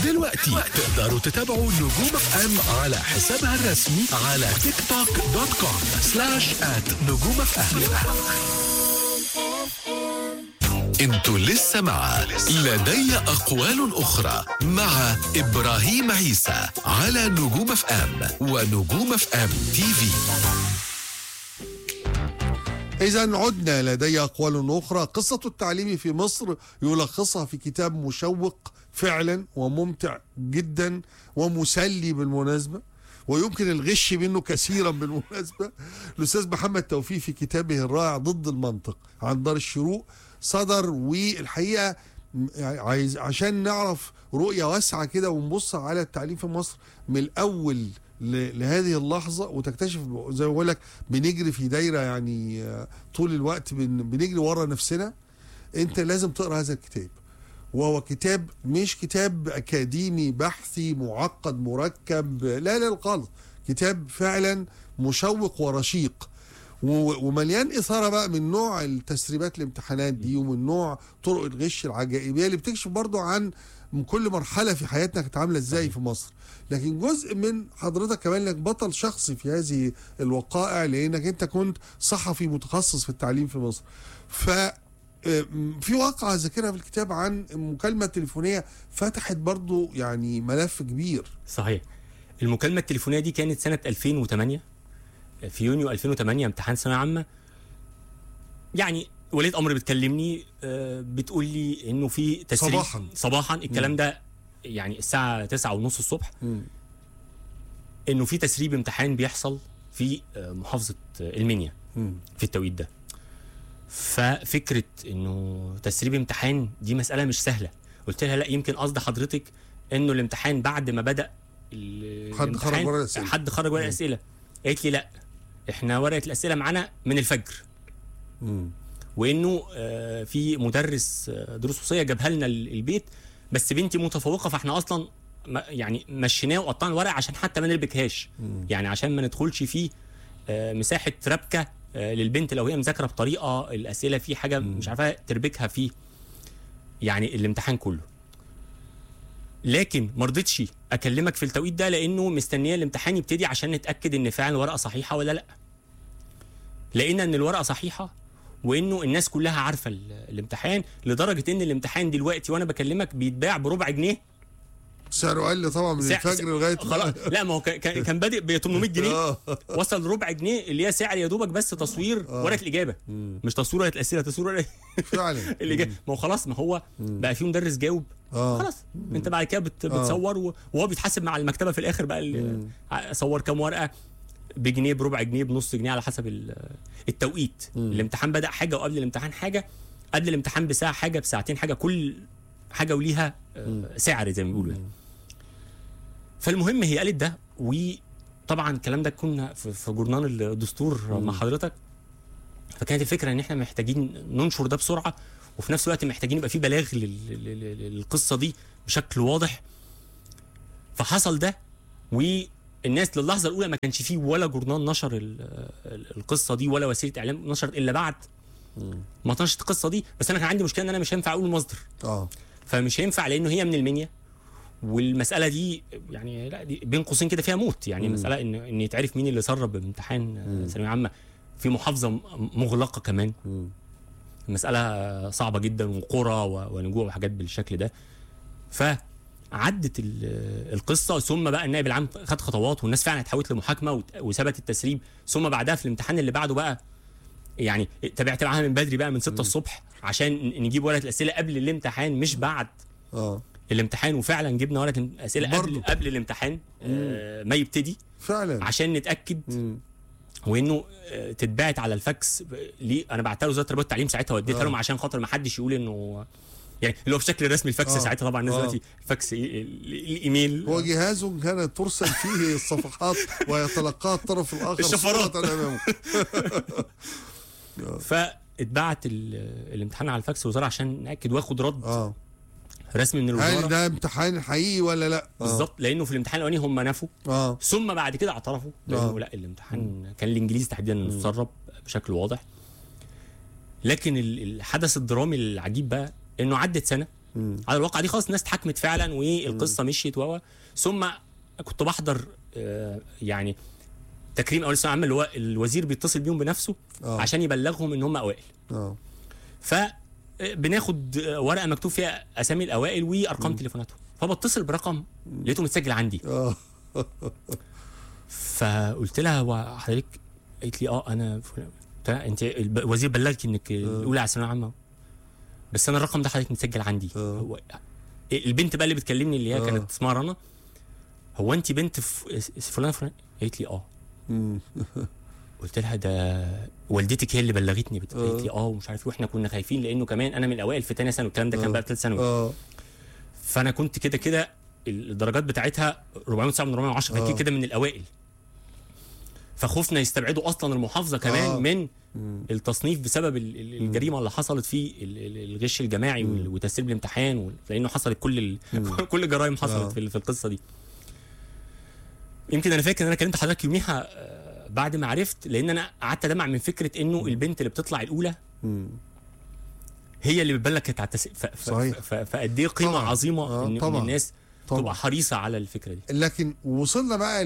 دلوقتي تقدروا تتابعوا نجوم اف ام على حسابها الرسمي على تيك توك دوت كوم سلاش ات نجوم اف ام انتوا لسه مع لدي اقوال اخرى مع ابراهيم عيسى على نجوم اف ام ونجوم اف ام تي في إذا عدنا لدي أقوال أخرى قصة التعليم في مصر يلخصها في كتاب مشوق فعلا وممتع جدا ومسلي بالمناسبة ويمكن الغش منه كثيرا بالمناسبة الأستاذ محمد توفيق في كتابه الرائع ضد المنطق عن دار الشروق صدر والحقيقة م- عايز عشان نعرف رؤية واسعة كده ونبص على التعليم في مصر من الأول ل- لهذه اللحظة وتكتشف زي ما بقول لك بنجري في دايرة يعني آه، طول الوقت بن- بنجري ورا نفسنا انت لازم تقرا هذا الكتاب وهو كتاب مش كتاب اكاديمي بحثي معقد مركب لا لا خالص كتاب فعلا مشوق ورشيق و- ومليان اثاره بقى من نوع التسريبات الامتحانات دي ومن نوع طرق الغش العجائبيه اللي بتكشف برضو عن من كل مرحله في حياتنا كانت عامله ازاي في مصر لكن جزء من حضرتك كمان انك بطل شخصي في هذه الوقائع لانك انت كنت صحفي متخصص في التعليم في مصر ف آه، في واقعة ذاكرها في الكتاب عن مكالمة تليفونية فتحت برضو يعني ملف كبير صحيح المكالمة التليفونية دي كانت سنة 2008 في يونيو 2008 امتحان ثانوية عامة يعني ولية أمر بتكلمني آه، بتقول لي إنه في تسريب صباحاً. صباحا الكلام ده يعني الساعة 9 ونص الصبح إنه في تسريب امتحان بيحصل في آه، محافظة آه، المنيا في التوقيت ده ففكرة إنه تسريب امتحان دي مسألة مش سهلة قلت لها لا يمكن قصد حضرتك إنه الامتحان بعد ما بدأ ال- حد خرج الامتحان- ورق الأسئلة. حد خرج ورق الأسئلة قالت لي لا احنا ورقة الأسئلة معانا من الفجر وانه آه، في مدرس آه، دروس خصوصيه جابها لنا ال- البيت بس بنتي متفوقه فاحنا اصلا ما- يعني مشيناه وقطعنا الورق عشان حتى ما نربكهاش يعني عشان ما ندخلش فيه آه، مساحه ربكه آه، للبنت لو هي مذاكره بطريقه الاسئله فيه حاجه مش عارفه تربكها فيه يعني الامتحان كله لكن ما رضيتش اكلمك في التوقيت ده لانه مستنيه الامتحان يبتدي عشان نتاكد ان فعلا الورقه صحيحه ولا لا لقينا ان الورقه صحيحه وانه الناس كلها عارفه ال- الامتحان لدرجه ان الامتحان دلوقتي وانا بكلمك بيتباع بربع جنيه سعره قل طبعا من سع- الفجر لغاية خلاص لا ما هو كان- كان كان بادئ ب 800 جنيه آه. وصل ربع جنيه اللي هي سعر يا دوبك بس تصوير ورقه الاجابه مش تصوير ورقه الاسئله تصوير ورقه فعلا الاجابه ما هو خلاص ما هو بقى في مدرس جاوب آه. خلاص انت بعد كده بت بتصور و- وهو بيتحاسب مع المكتبه في الاخر بقى اللي صور كام ورقه بجنيه بربع جنيه بنص جنيه على حسب ال- التوقيت الامتحان بدا حاجه وقبل الامتحان حاجه قبل الامتحان بساعه حاجه بساعتين حاجه كل حاجه وليها آه، سعر زي ما بيقولوا يعني. فالمهم هي قالت ده وطبعا الكلام ده كنا في في جورنال الدستور مع حضرتك فكانت الفكره ان احنا محتاجين ننشر ده بسرعه وفي نفس الوقت محتاجين يبقى في بلاغ لل- لل- لل- للقصه دي بشكل واضح فحصل ده والناس للحظه الاولى ما كانش فيه ولا جورنال نشر ال- ال- القصه دي ولا وسيله اعلام نشرت الا بعد ما نشرت القصه دي بس انا كان عندي مشكله ان انا مش هينفع اقول المصدر اه فمش هينفع لانه هي من المنيا والمساله دي يعني لا دي بين قوسين كده فيها موت يعني مساله ان ان يتعرف مين اللي سرب امتحان آه، ثانويه عامه في محافظه م- مغلقه كمان المساله صعبه جدا وقرى و- ونجوع وحاجات بالشكل ده فعدت ال- القصه ثم بقى النائب العام خد خطوات والناس فعلا اتحولت لمحاكمه وت- وثبت التسريب ثم بعدها في الامتحان اللي بعده بقى يعني تابعت معاها من بدري بقى من 6 الصبح عشان ن- نجيب ورقه الاسئله قبل الامتحان مش بعد اه الامتحان وفعلا جبنا ورقه الاسئله قبل برضو. قبل الامتحان آه ما يبتدي فعلا عشان نتاكد وانه آه، تتبعت على الفاكس ب- ليه انا بعتها لوزاره التربيه والتعليم ساعتها وديتها آه. لهم عشان خاطر ما حدش يقول انه يعني اللي هو بشكل رسمي الفاكس آه. ساعتها طبعا الناس آه. دلوقتي الفاكس إيه- ال- الايميل هو جهاز كانت ترسل فيه الصفحات ويتلقاها الطرف الاخر الشفرات. صورة امامه فاتبعت ال- الامتحان على الفاكس الوزاره عشان ناكد واخد رد اه رسمي من هل الوزاره ده امتحان حقيقي ولا لا آه. بالظبط لانه في الامتحان الاولاني هم نفوا اه ثم بعد كده اعترفوا لانه آه. لا الامتحان كان الانجليزي تحديدا مسرب بشكل واضح لكن ال- الحدث الدرامي العجيب بقى انه عدت سنه على الواقع دي خلاص الناس اتحكمت فعلا والقصه مشيت و ثم كنت بحضر آه، يعني تكريم اول ثانويه عامه اللي هو الوزير بيتصل بيهم بنفسه آه. عشان يبلغهم ان هم اوائل اه ف بناخد ورقه مكتوب فيها اسامي الاوائل وارقام تليفوناتهم فبتصل برقم لقيته متسجل عندي اه فقلت لها هو حضرتك قالت لي اه انا فلان قلت لها انت الب- الوزير بلغك انك الاولى على الثانويه العامه بس انا الرقم ده حضرتك متسجل عندي آه. هو البنت بقى اللي بتكلمني اللي هي آه. كانت اسمها رنا هو انت بنت ف- فلانه فلان قالت لي اه مم. قلت لها ده والدتك هي اللي بلغتني بت- آه. قالت لي اه ومش عارف ايه واحنا كنا خايفين لانه كمان انا من الاوائل في ثانيه ثانوي الكلام ده آه. كان بقى في ثالث ثانوي اه فانا كنت كده كده الدرجات بتاعتها 409 من 410 آه. فكده كده من الاوائل فخفنا يستبعدوا اصلا المحافظه كمان آه. آه. من التصنيف بسبب ال- ال- الجريمه اللي حصلت في ال- ال- الغش الجماعي وال- وتسريب الامتحان وال- لانه حصلت كل ال... كل الجرائم حصلت آه. في ال- في القصه دي يمكن انا فاكر ان انا كلمت حضرتك يوميها آه، بعد ما عرفت لان انا قعدت ادمع من فكره انه البنت اللي بتطلع الاولى مم. هي اللي بتبلغ كانت على التس... ف... ف... صحيح. ف... فقد ايه قيمه طبعاً. عظيمه آه، ان, إن طبعاً. الناس طبعاً. تبقى حريصه على الفكره دي لكن وصلنا بقى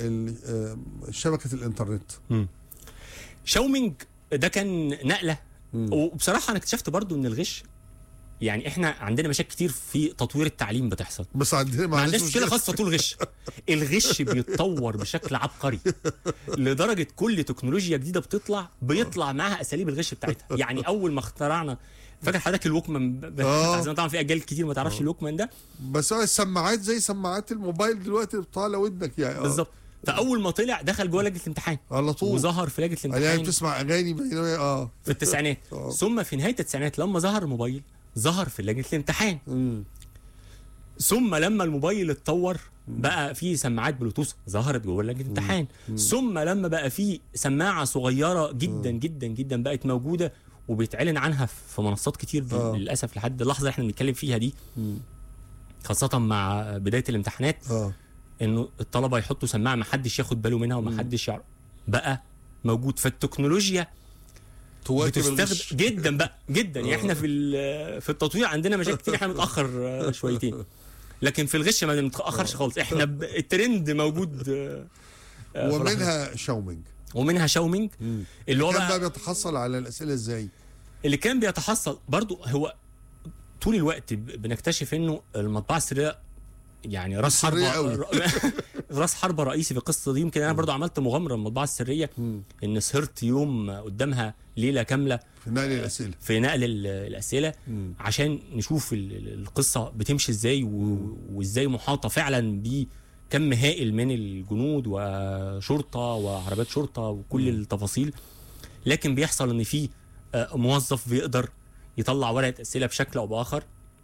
لشبكه الانترنت شاومينج ده كان نقله وبصراحه انا اكتشفت برضو ان الغش يعني احنا عندنا مشاكل كتير في تطوير التعليم بتحصل بس عندنا ما عندناش عندناش مشكله خاصه طول الغش الغش بيتطور بشكل عبقري لدرجه كل تكنولوجيا جديده بتطلع بيطلع معاها اساليب الغش بتاعتها يعني اول ما اخترعنا فاكر حضرتك الوكمان ب- ب- آه. عشان طبعا في اجيال كتير ما تعرفش الوكمان ده بس هو السماعات زي سماعات الموبايل دلوقتي طالع ودنك يعني آه. بالظبط فاول ما طلع دخل جوه لجنه الامتحان على طول وظهر في لجنه يعني الامتحان بتسمع اغاني بينما اه في التسعينات آه. ثم في نهايه التسعينات لما ظهر الموبايل ظهر في لجنه الامتحان مم. ثم لما الموبايل اتطور بقى في سماعات بلوتوث ظهرت جوه لجنه الامتحان ثم لما بقى في سماعه صغيره جدا جدا جدا بقت موجوده وبيتعلن عنها في منصات كتير دي آه. للاسف لحد اللحظه اللي احنا بنتكلم فيها دي خاصه مع بدايه الامتحانات اه انه الطلبه يحطوا سماعه ما حدش ياخد باله منها وما حدش يعرف بقى موجود فالتكنولوجيا تواكب بتستخدم الغش. جدا بقى جدا يعني احنا في ال- في التطوير عندنا مشاكل كتير احنا متاخر آه، شويتين لكن في الغش ما بنتاخرش خالص احنا ب- الترند موجود آه، آه، فرحنا. ومنها شاومينج ومنها شاومينج اللي هو كان بقى بقى بيتحصل على الاسئله ازاي اللي كان بيتحصل برضو هو طول الوقت ب- بنكتشف انه المطبعه السريه يعني راس سرية حربة قوي. راس حربة رئيسي في القصه دي يمكن انا برضو عملت مغامره المطبعه السريه ان سهرت يوم قدامها ليله كامله في نقل الاسئله في نقل ال- الاسئله عشان نشوف ال- ال- القصه بتمشي ازاي و- وازاي محاطه فعلا بكم هائل من الجنود وشرطه وعربيات شرطه وكل التفاصيل لكن بيحصل ان في آه، موظف بيقدر يطلع ورقه اسئله بشكل او باخر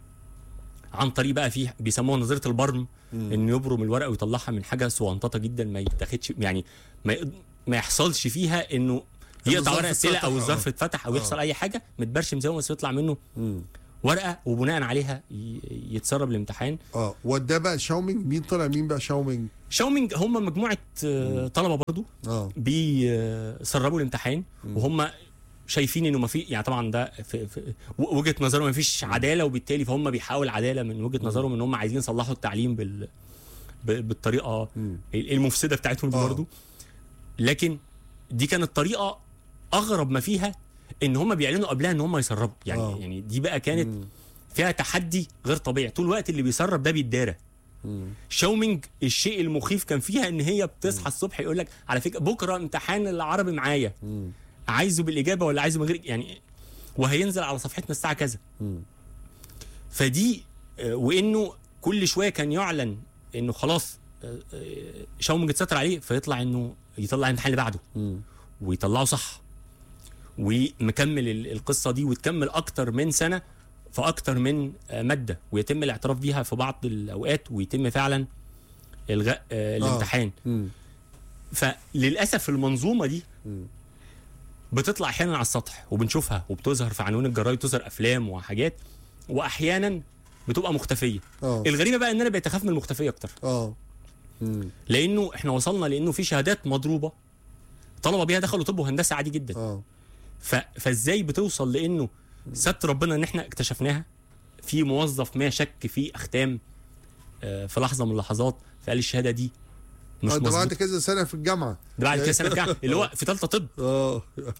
عن طريق بقى فيه بيسموها نظريه البرم انه يبرم الورقه ويطلعها من حاجه صغنططه جدا ما يتاخدش يعني ما يق- ما يحصلش فيها انه يقطع الظرف ورقه اسئله اتفتح، او آه. الظرف اتفتح او يحصل اي حاجه متبرشم زي ما بس يطلع منه ورقه وبناء عليها ي- يتسرب الامتحان اه وده بقى شاومينج مين طلع مين بقى شاومينج شاومينج هم مجموعه آه، طلبه برضو اه بيسربوا الامتحان وهم شايفين انه ما في يعني طبعا ده في, في و- وجهه نظرهم ما فيش عداله وبالتالي فهم بيحاولوا العداله من وجهه نظرهم ان هم عايزين يصلحوا التعليم بال ب- بالطريقه المفسده بتاعتهم دي آه. برضو لكن دي كانت طريقه اغرب ما فيها ان هم بيعلنوا قبلها ان هم يسربوا يعني آه. يعني دي بقى كانت فيها تحدي غير طبيعي طول الوقت اللي بيسرب ده بيتدارى شاومينج الشيء المخيف كان فيها ان هي بتصحى الصبح يقول لك على فكره بكره امتحان العربي معايا عايزه بالاجابه ولا عايزه من غير يعني وهينزل على صفحتنا الساعه كذا فدي آه، وانه كل شويه كان يعلن انه خلاص آه، آه، شاومينج اتستر عليه فيطلع انه يطلع الامتحان اللي بعده ويطلعه صح ومكمل ال- القصه دي وتكمل اكتر من سنه في اكتر من آه، ماده ويتم الاعتراف بيها في بعض الاوقات ويتم فعلا الغاء آه، الامتحان مم. فللاسف المنظومه دي بتطلع احيانا على السطح وبنشوفها وبتظهر في عناوين الجرايد تظهر افلام وحاجات واحيانا بتبقى مختفيه اه الغريبه بقى ان انا بقيت اخاف من المختفيه اكتر اه مم. لانه احنا وصلنا لانه في شهادات مضروبه طلبه بيها دخلوا طب وهندسه عادي جدا اه ف... فازاي بتوصل لانه ستر ربنا ان احنا اكتشفناها في موظف ما شك في اختام آه، في لحظه من اللحظات فقال الشهاده دي مش آه، ده بعد مظبوط كذا سنه في الجامعه ده بعد كده سنه بتاع اللي هو في ثالثه طب اه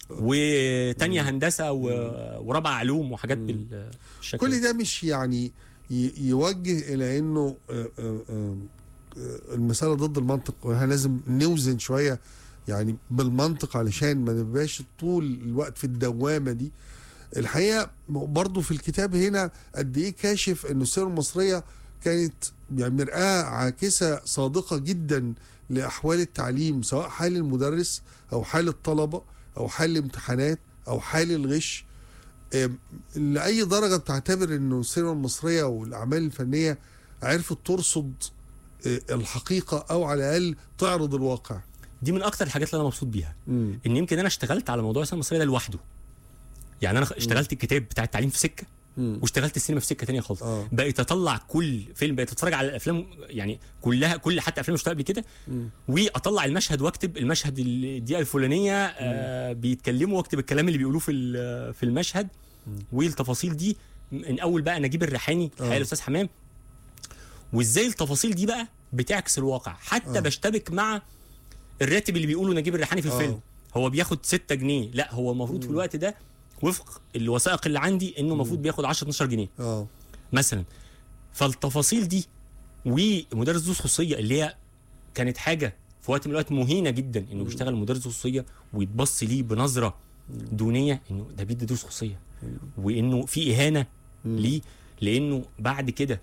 وتانية هندسه و... ورابعه علوم وحاجات بالشكل كل ده مش يعني ي- يوجه الى انه آه، آه، آه، آه، المساله ضد المنطق واحنا لازم نوزن شويه يعني بالمنطق علشان ما نبقاش طول الوقت في الدوامه دي الحقيقه برضو في الكتاب هنا قد ايه كاشف انه السيره المصريه كانت يعني مرآة عاكسة صادقة جدا لأحوال التعليم سواء حال المدرس أو حال الطلبة أو حال الامتحانات أو حال الغش آم، لأي درجة بتعتبر أنه السينما المصرية والأعمال الفنية عرفت ترصد آه، الحقيقة أو على الأقل تعرض الواقع دي من اكتر الحاجات اللي انا مبسوط بيها ان يمكن انا اشتغلت على موضوع السينما المصريه ده لوحده يعني انا اشتغلت الكتاب بتاع التعليم في سكه مم. واشتغلت السينما في سكه تانية خالص آه. بقيت اطلع كل فيلم بقيت اتفرج على الافلام يعني كلها كل حتى افلام اشتغلت قبل كده واطلع المشهد واكتب المشهد ال- الدقيقه الفلانيه آه بيتكلموا واكتب الكلام اللي بيقولوه في ال- في المشهد والتفاصيل دي من اول بقى نجيب الريحاني حقيقة الاستاذ حمام وازاي التفاصيل دي بقى بتعكس الواقع حتى آه. بشتبك مع الراتب اللي بيقوله نجيب الريحاني في آه. الفيلم هو بياخد 6 جنيه لا هو المفروض في الوقت ده وفق الوثائق اللي عندي انه المفروض بياخد 10 12 جنيه اه مثلا فالتفاصيل دي ومدرس ذو خصوصيه اللي هي كانت حاجه في وقت من الاوقات مهينه جدا انه بيشتغل مدرس ذو خصوصيه ويتبص ليه بنظره دونيه انه ده بيدي دروس خصوصيه وانه في اهانه ليه لانه بعد كده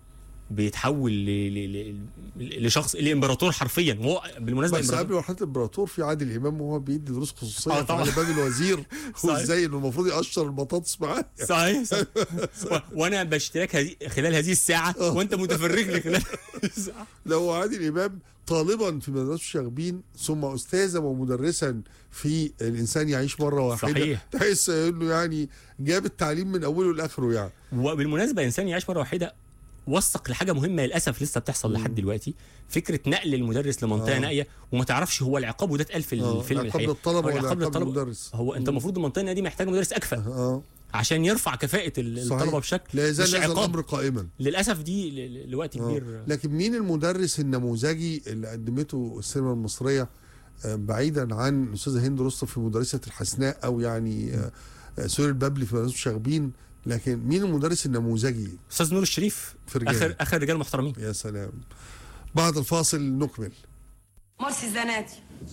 بيتحول ل... ل... ل... لشخص الامبراطور حرفيا وهو بالمناسبه بس إمبراطور. قبل مرحله الامبراطور في عادل امام وهو بيدي دروس خصوصيه آه، في طبعا. على باب الوزير صحيح. وازاي انه المفروض يقشر البطاطس معاه صحيح صحيح. و- وانا بشترك هذه خلال هذه الساعه وانت متفرغ لي خلال هذه الساعه لو عادل امام طالبا في مدرسه شاغبين ثم استاذا ومدرسا في الانسان يعيش مره واحده صحيح. تحس انه يعني جاب التعليم من اوله لاخره يعني وبالمناسبه انسان يعيش مره واحده وثق لحاجه مهمه للاسف لسه بتحصل لحد دلوقتي فكره نقل المدرس لمنطقه آه. نائيه وما تعرفش هو العقاب وده اتقال في آه، الفيلم عقاب الحقيقي للطلبة هو ولا العقاب عقاب للطلبة. للمدرس؟ هو انت المفروض المنطقه النائيه دي محتاجه مدرس اكفأ اه عشان يرفع كفاءه ال- صحيح. الطلبه بشكل لا يزال مش هذا عقاب الامر قائما للاسف دي ل- ل- لوقت آه. كبير لكن مين المدرس النموذجي اللي قدمته السينما المصريه آه، بعيدا عن الاستاذه هند رستم في مدرسه الحسناء او يعني آه، آه، سوري البابلي في مدرسه شاغبين لكن مين المدرس النموذجي استاذ نور الشريف في رجال اخر اخر رجال محترمين يا سلام بعد الفاصل نكمل مرسي الزناتي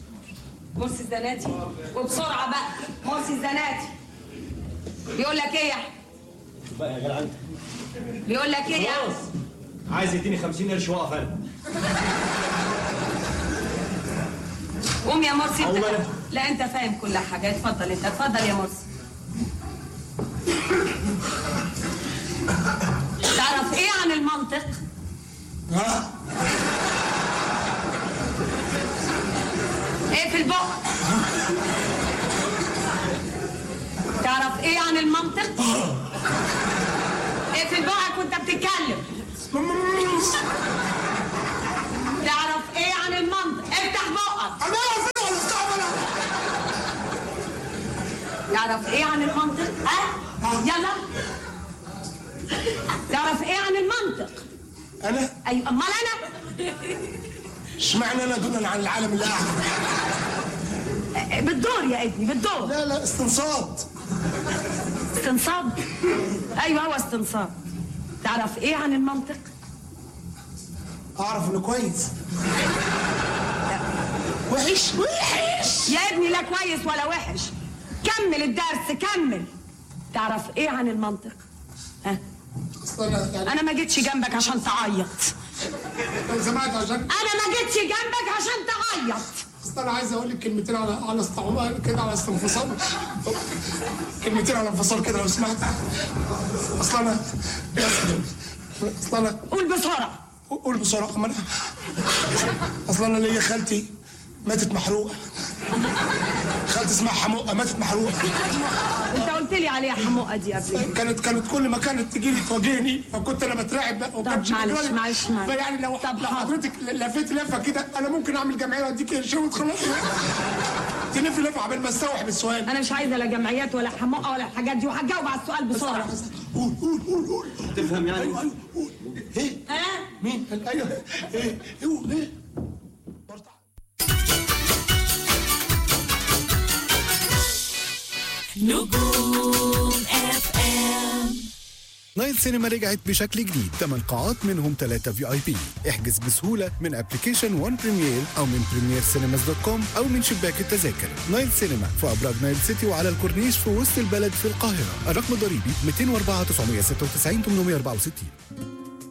مرسي الزناتي وبسرعه بقى مرسي الزناتي بيقول لك ايه يا بقى يا جدع انت بيقول لك ايه يا خلاص عايز يديني 50 قرش واقف انا قوم يا مرسي أقوم انت أنا؟ لا انت فاهم كل حاجه اتفضل انت اتفضل يا مرسي تعرف ايه عن المنطق ايه في البق تعرف ايه عن المنطق ايه في بقك وانت بتتكلم تعرف ايه عن المنطق افتح بقك تعرف ايه عن المنطق ها يلا تعرف ايه عن المنطق انا ايوه امال انا اشمعنى انا دونا عن العالم اللي قاعد آه، بالدور يا ابني بالدور لا لا استنصاد استنصاد ايوه هو استنصاد تعرف ايه عن المنطق اعرف انه كويس وحش وحش يا ابني لا كويس ولا وحش كمل الدرس كمل تعرف ايه عن المنطق ها اصل انا يعني انا ما جيتش جنبك عشان تعيط لو سمعت عشان انا ما جيتش جنبك عشان تعيط اصل انا عايز اقول لك كلمتين على على استعمال كده على استنفصال كلمتين على انفصال كده لو سمحت اصل انا اصل انا قول بسرعه قول بسرعه ما انا اصل انا ليا خالتي ماتت محروقه خالتي اسمها حموقه ماتت محروقه انت قلت لي عليها حموقه دي قبل كده. كانت كانت كل ما كانت تجي لي تواجهني فكنت انا بترعب بقى وكانت معلش، شكلها- معلش، معلش. فيعني لو طب لو حاضر. حضرتك لفيت لفه كده انا ممكن اعمل جمعيه واديك قرشين وتخلص تلف لف عبال ما استوعب السؤال انا مش عايزه لا جمعيات ولا حماقه ولا الحاجات دي وهجاوب على السؤال بسرعه قول قول قول قول تفهم يعني ايوه ايوه قول ايه ها مين ايوه ايه قول ايه نجوم اف ام نايل سينما رجعت بشكل جديد 8 قاعات منهم 3 في اي بي احجز بسهولة من ابلكيشن وان بريمير او من بريمير سينماز دوت كوم او من شباك التذاكر نايل سينما في ابراج نايل سيتي وعلى الكورنيش في وسط البلد في القاهرة الرقم الضريبي 204 996 864